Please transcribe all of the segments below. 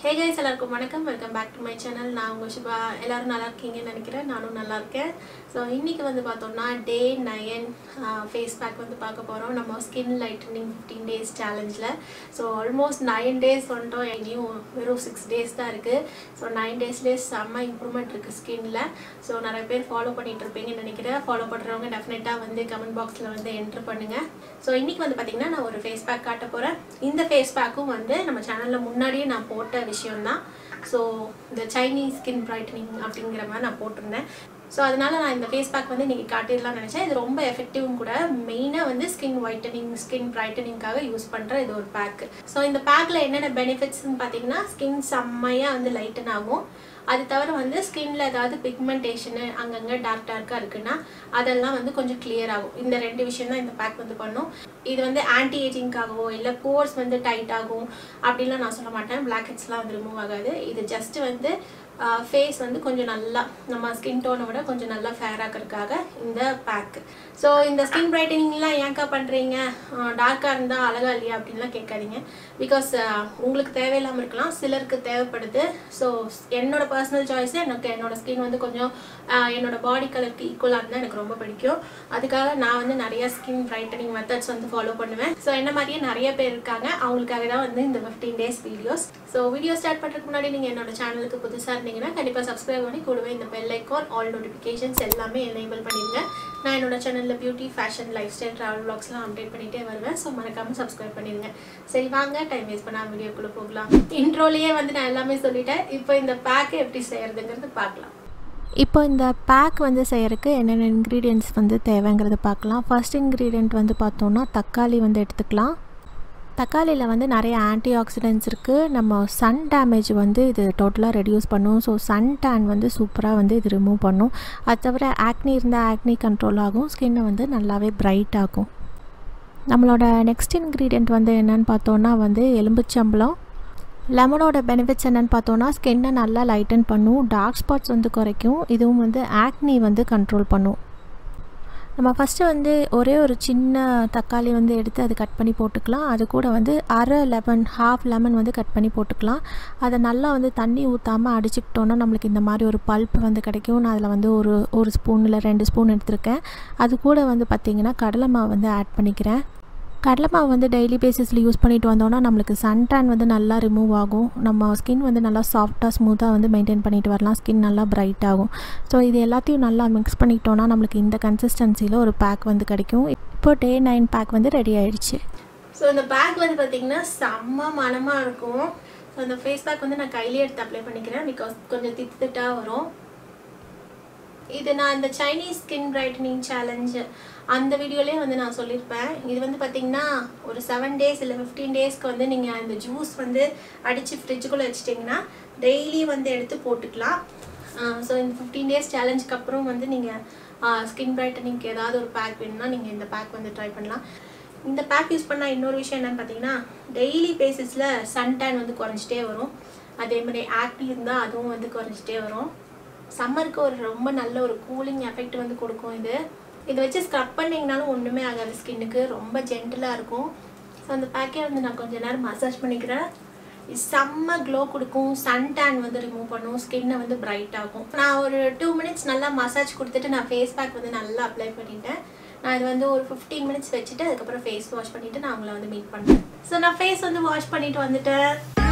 ஹே guys எல்லாருக்கும் வணக்கம் welcome back to my channel நான் உங்கள் சிவா எல்லாரும் நல்லா இருக்கீங்கன்னு நினைக்கிறேன் நானும் நல்லா இருக்கேன் ஸோ இன்றைக்கி வந்து பார்த்தோம்னா டே நயன் ஃபேஸ் பேக் வந்து பார்க்க போகிறோம் நம்ம ஸ்கின் லைட்டனிங் ஃபிஃப்டீன் டேஸ் சேலஞ்சில் ஸோ ஆல்மோஸ்ட் நைன் டேஸ் வந்துட்டோம் இனியும் வெறும் சிக்ஸ் டேஸ் தான் இருக்குது ஸோ நைன் டேஸ்லேயே செம்ம இம்ப்ரூவ்மெண்ட் இருக்குது ஸ்கின்னில் ஸோ நிறைய பேர் ஃபாலோ பண்ணிட்டு இருப்பீங்கன்னு நினைக்கிறேன் ஃபாலோ பண்ணுறவங்க டெஃபினட்டாக வந்து கமெண்ட் பாக்ஸில் வந்து என்ட்ரு பண்ணுங்கள் ஸோ இன்றைக்கி வந்து பார்த்திங்கன்னா நான் ஒரு ஃபேஸ் பேக் காட்ட போகிறேன் இந்த ஃபேஸ் பேக்கும் வந்து நம்ம சேனலில் முன்னாடியே நான் போட்ட விஷயம்தான் ஸோ இந்த சைனீஸ் ஸ்கின் பிரைட்டனிங் அப்படிங்கிற மாதிரி நான் போட்டிருந்தேன் ஸோ அதனால நான் இந்த ஃபேஸ் பேக் வந்து இன்றைக்கி காட்டிடலாம்னு நினச்சேன் இது ரொம்ப எஃபெக்டிவும் கூட மெயினாக வந்து ஸ்கின் ஒயிட்டனிங் ஸ்கின் பிரைட்டனிங்காக யூஸ் பண்ணுற இது ஒரு பேக் ஸோ இந்த பேக்கில் என்னென்ன பெனிஃபிட்ஸ்னு பார்த்தீங்கன்னா ஸ்கின் செம்மையாக வந்து லைட்டன் ஆகும் அது தவிர வந்து ஸ்கின்ல ஏதாவது பிக்மெண்டேஷனு அங்கங்கே டார்க் டார்க்காக இருக்குன்னா அதெல்லாம் வந்து கொஞ்சம் கிளியர் ஆகும் இந்த ரெண்டு விஷயம் தான் இந்த பேக் வந்து பண்ணும் இது வந்து ஆன்டி ஏஜிங்காகவோ இல்லை போர்ஸ் வந்து டைட் ஆகும் அப்படிலாம் நான் சொல்ல மாட்டேன் பிளாக் ஹெட்ஸ்லாம் வந்து ரிமூவ் ஆகாது இது ஜஸ்ட் வந்து ஃபேஸ் வந்து கொஞ்சம் நல்லா நம்ம ஸ்கின் டோனை விட கொஞ்சம் நல்லா ஃபேர் ஆக்கிறதுக்காக இந்த பேக்கு ஸோ இந்த ஸ்கின் பிரைட்டனிங்லாம் ஏன்க்கா பண்ணுறீங்க டார்க்காக இருந்தால் அழகா இல்லையா அப்படின்லாம் கேட்காதீங்க பிகாஸ் உங்களுக்கு தேவையில்லாமல் இருக்கலாம் சிலருக்கு தேவைப்படுது ஸோ என்னோட பர்சனல் சாய்ஸு எனக்கு என்னோட ஸ்கின் வந்து கொஞ்சம் என்னோட பாடி கலருக்கு ஈக்குவலாக இருந்தால் எனக்கு ரொம்ப பிடிக்கும் அதுக்காக நான் வந்து நிறைய ஸ்கின் பிரைட்டனிங் மெத்தட்ஸ் வந்து ஃபாலோ பண்ணுவேன் ஸோ என்ன மாதிரியே நிறைய பேர் இருக்காங்க அவங்களுக்காக தான் வந்து இந்த fifteen days videos so video start பண்ணுறதுக்கு முன்னாடி நீங்கள் என்னோட சேனலுக்கு புதுசாக இருந்தீங்கன்னா கண்டிப்பாக சப்ஸ்கிரைப் பண்ணி கூடவே இந்த பெல் ஐக்கான் ஆல் நோட்டிஃபிகேஷன்ஸ் எல்லாமே எனேபிள் பண்ணிடுங்க நான் என்னோட சேனலில் beauty fashion lifestyle travel வ்ளாக்ஸ்லாம் அப்டேட் பண்ணிகிட்டே வருவேன் ஸோ மறக்காமல் சப்ஸ்கிரைப் பண்ணிடுங்க சரி வாங்க டைம் வேஸ்ட் பண்ணால் வீடியோக்குள்ளே போகலாம் இன்ட்ரோலேயே வந்து நான் எல்லாமே சொல்லிட்டேன் இப்போ இந்த பேக்கை எப்படி செய்கிறதுங்கிறது பார்க்கலாம் இப்போ இந்த பேக் வந்து செய்கிறதுக்கு என்னென்ன இன்க்ரீடியன்ட்ஸ் வந்து தேவைங்கிறத பார்க்கலாம் ஃபர்ஸ்ட் இன்க்ரீடியண்ட் வந்து பார்த்தோன்னா தக்காளி வந்து எடுத்துக்கலாம் தக்காளியில் வந்து நிறைய ஆன்டி ஆக்சிடென்ட்ஸ் இருக்குது நம்ம சன் டேமேஜ் வந்து இது டோட்டலாக ரெடியூஸ் பண்ணும் ஸோ சன் டேன் வந்து சூப்பராக வந்து இது ரிமூவ் பண்ணும் அது தவிர ஆக்னி இருந்தால் ஆக்னி கண்ட்ரோல் ஆகும் ஸ்கின்னை வந்து நல்லாவே பிரைட் ஆகும் நம்மளோட நெக்ஸ்ட் இன்க்ரீடியண்ட் வந்து என்னென்னு பார்த்தோன்னா வந்து எலும்புச்சம்பளம் லெமனோட பெனிஃபிட்ஸ் என்னென்னு பார்த்தோன்னா ஸ்கின்னை நல்லா லைட்டன் பண்ணும் டார்க் ஸ்பாட்ஸ் வந்து குறைக்கும் இதுவும் வந்து ஆக்னி வந்து கண்ட்ரோல் பண்ணும் நம்ம ஃபஸ்ட்டு வந்து ஒரே ஒரு சின்ன தக்காளி வந்து எடுத்து அது கட் பண்ணி போட்டுக்கலாம் அது கூட வந்து அரை லெமன் ஹாஃப் லெமன் வந்து கட் பண்ணி போட்டுக்கலாம் அதை நல்லா வந்து தண்ணி ஊற்றாமல் அடிச்சுக்கிட்டோன்னா நம்மளுக்கு இந்த மாதிரி ஒரு பல்ப் வந்து கிடைக்கும் நான் அதில் வந்து ஒரு ஒரு ஸ்பூன் இல்லை ரெண்டு ஸ்பூன் எடுத்திருக்கேன் அது கூட வந்து பார்த்திங்கன்னா கடலை மாவு வந்து ஆட் பண்ணிக்கிறேன் கடலை மாவு வந்து டெய்லி பேசிஸில் யூஸ் பண்ணிட்டு வந்தோன்னா நம்மளுக்கு சன்டேன் வந்து நல்லா ரிமூவ் ஆகும் நம்ம ஸ்கின் வந்து நல்லா சாஃப்டாக ஸ்மூத்தாக வந்து மெயின்டைன் பண்ணிட்டு வரலாம் ஸ்கின் நல்லா பிரைட் ஆகும் ஸோ இது எல்லாத்தையும் நல்லா மிக்ஸ் பண்ணிக்கிட்டோன்னா நம்மளுக்கு இந்த கன்சிஸ்டன்சியில் ஒரு பேக் வந்து கிடைக்கும் இப்போ டே நைன் பேக் வந்து ரெடி ஆயிடுச்சு ஸோ இந்த பேக் வந்து பார்த்திங்கன்னா செம்ம மனமாக இருக்கும் ஸோ அந்த ஃபேஸ் பேக் வந்து நான் கையிலே எடுத்து அப்ளை பண்ணிக்கிறேன் பிகாஸ் கொஞ்சம் திட்டு திட்டாக வரும் இது நான் இந்த சைனீஸ் ஸ்கின் பிரைட்டனிங் சேலஞ்சு அந்த வீடியோலேயே வந்து நான் சொல்லியிருப்பேன் இது வந்து பார்த்திங்கன்னா ஒரு செவன் டேஸ் இல்லை ஃபிஃப்டீன் டேஸ்க்கு வந்து நீங்கள் அந்த ஜூஸ் வந்து அடித்து ஃப்ரிட்ஜுக்குள்ளே வச்சிட்டிங்கன்னா டெய்லி வந்து எடுத்து போட்டுக்கலாம் ஸோ இந்த ஃபிஃப்டீன் டேஸ் சேலஞ்சுக்கு அப்புறம் வந்து நீங்கள் ஸ்கின் பிரைட்டனிங்க்கு ஏதாவது ஒரு பேக் வேணும்னா நீங்கள் இந்த பேக் வந்து ட்ரை பண்ணலாம் இந்த பேக் யூஸ் பண்ணால் இன்னொரு விஷயம் என்னென்னு பார்த்தீங்கன்னா டெய்லி பேசிஸில் சன் டேன் வந்து குறைஞ்சிட்டே வரும் அதே மாதிரி ஆக்டிவ் இருந்தால் அதுவும் வந்து குறைஞ்சிட்டே வரும் சம்மருக்கு ஒரு ரொம்ப நல்ல ஒரு கூலிங் எஃபெக்ட் வந்து கொடுக்கும் இது இதை வச்சு ஸ்க்ரப் பண்ணிங்கனாலும் ஒன்றுமே ஆகாது ஸ்கின்னுக்கு ரொம்ப ஜென்டிலாக இருக்கும் ஸோ அந்த பேக்கே வந்து நான் கொஞ்சம் நேரம் மசாஜ் பண்ணிக்கிறேன் செம்ம க்ளோ கொடுக்கும் சன் டேன் வந்து ரிமூவ் பண்ணும் ஸ்கின்னை வந்து பிரைட் ஆகும் நான் ஒரு டூ மினிட்ஸ் நல்லா மசாஜ் கொடுத்துட்டு நான் ஃபேஸ் பேக் வந்து நல்லா அப்ளை பண்ணிட்டேன் நான் இது வந்து ஒரு ஃபிஃப்டீன் மினிட்ஸ் வச்சுட்டு அதுக்கப்புறம் ஃபேஸ் வாஷ் பண்ணிவிட்டு நான் உங்களை வந்து மீட் பண்ணுறேன் ஸோ நான் ஃபேஸ் வந்து வாஷ் பண்ணிட்டு வந்துட்டேன்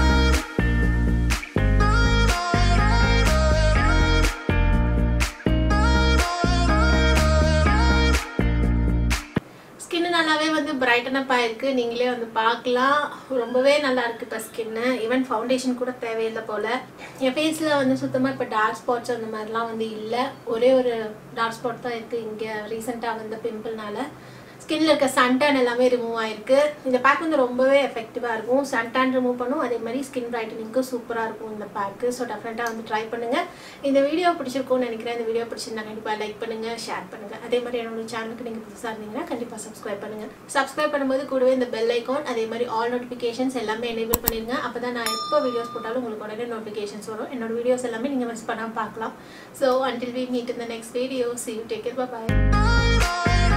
ஸ்கின்னு நல்லாவே வந்து பிரைட்டன் அப் ஆயிருக்கு நீங்களே வந்து பார்க்கலாம் ரொம்பவே நல்லா இருக்குது இப்போ ஸ்கின்னு ஈவன் ஃபவுண்டேஷன் கூட தேவையில்லை போல் என் ஃபேஸில் வந்து சுத்தமாக இப்போ டார்க் ஸ்பாட்ஸ் அந்த மாதிரிலாம் வந்து இல்லை ஒரே ஒரு டார்க் ஸ்பாட் தான் இருக்குது இங்கே ரீசெண்டாக வந்த பிம்பிள்னால ஸ்கின்ல இருக்க சன்டான் எல்லாமே ரிமூவ் ஆயிருக்கு இந்த பேக் வந்து ரொம்பவே எஃபெக்டிவாக இருக்கும் சன்டான் ரிமூவ் பண்ணும் அதே மாதிரி ஸ்கின் பிரைட்டனிங்க்கும் சூப்பராக இருக்கும் இந்த பேக்கு ஸோ டெஃபினட்டாக வந்து ட்ரை பண்ணுங்கள் இந்த வீடியோ பிடிச்சிருக்கும்னு நினைக்கிறேன் இந்த வீடியோ பிடிச்சிருந்தா கண்டிப்பாக லைக் பண்ணுங்கள் ஷேர் பண்ணுங்கள் அதே மாதிரி என்னோட சேனலுக்கு நீங்கள் புதுசாக இருந்தீங்கன்னா கண்டிப்பாக சப்ஸ்கிரைப் பண்ணுங்கள் சப்ஸ்கிரைப் பண்ணும்போது கூடவே இந்த பெல் ஐக்கான் அதே மாதிரி ஆல் நோட்டிஃபிகேஷன்ஸ் எல்லாமே எனேபிள் பண்ணிடுங்க அப்போ தான் நான் எப்போ வீடியோஸ் போட்டாலும் உங்களுக்கு உடனே நோட்டிஃபிகேஷன்ஸ் வரும் என்னோட வீடியோஸ் எல்லாமே நீங்கள் மிஸ் பண்ணாமல் பார்க்கலாம் ஸோ அன்டில் வி மீட் இந்த next video see you take care bye